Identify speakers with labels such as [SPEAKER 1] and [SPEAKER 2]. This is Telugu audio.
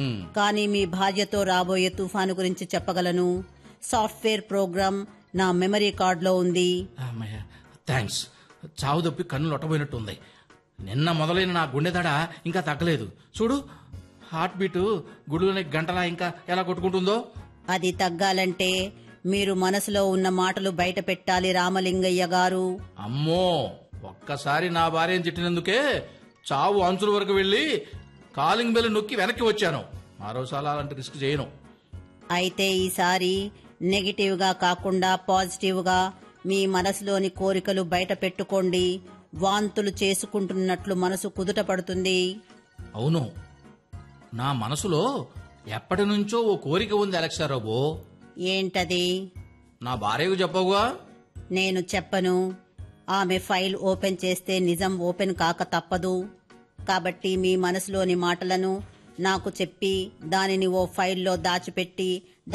[SPEAKER 1] కానీ మీ భార్యతో రాబోయే తుఫాను గురించి చెప్పగలను సాఫ్ట్వేర్ ప్రోగ్రామ్ నా మెమరీ కార్డులో ఉంది
[SPEAKER 2] అమ్మయ్య థ్యాంక్స్ చావు తప్పి కన్ను లొట్టబోయినట్టు ఉంది నిన్న మొదలైన నా గుండె దడ ఇంకా తగ్గలేదు చూడు హార్ట్ బీట్ గుడిలోని గంటలా ఇంకా ఎలా కొట్టుకుంటుందో
[SPEAKER 1] అది తగ్గాలంటే మీరు మనసులో ఉన్న మాటలు బయట పెట్టాలి రామలింగయ్య గారు
[SPEAKER 2] అమ్మో ఒక్కసారి నా భార్యను తిట్టినందుకే చావు అంచుల వరకు వెళ్ళి కాలింగ్ బెల్ నొక్కి వెనక్కి వచ్చాను మరోసారి అలాంటి రిస్క్ చేయను
[SPEAKER 1] అయితే ఈసారి నెగిటివ్ గా కాకుండా పాజిటివ్ గా మీ మనసులోని కోరికలు బయట పెట్టుకోండి వాంతులు చేసుకుంటున్నట్లు మనసు కుదుట పడుతుంది
[SPEAKER 2] అవును నా మనసులో ఎప్పటి నుంచో ఓ కోరిక ఉంది అలెక్సారాబో
[SPEAKER 1] ఏంటది
[SPEAKER 2] నా భార్యకు చెప్పవుగా
[SPEAKER 1] నేను చెప్పను ఆమె ఫైల్ ఓపెన్ చేస్తే నిజం ఓపెన్ కాక తప్పదు కాబట్టి మీ మనసులోని మాటలను నాకు చెప్పి దానిని ఓ ఫైల్లో దాచిపెట్టి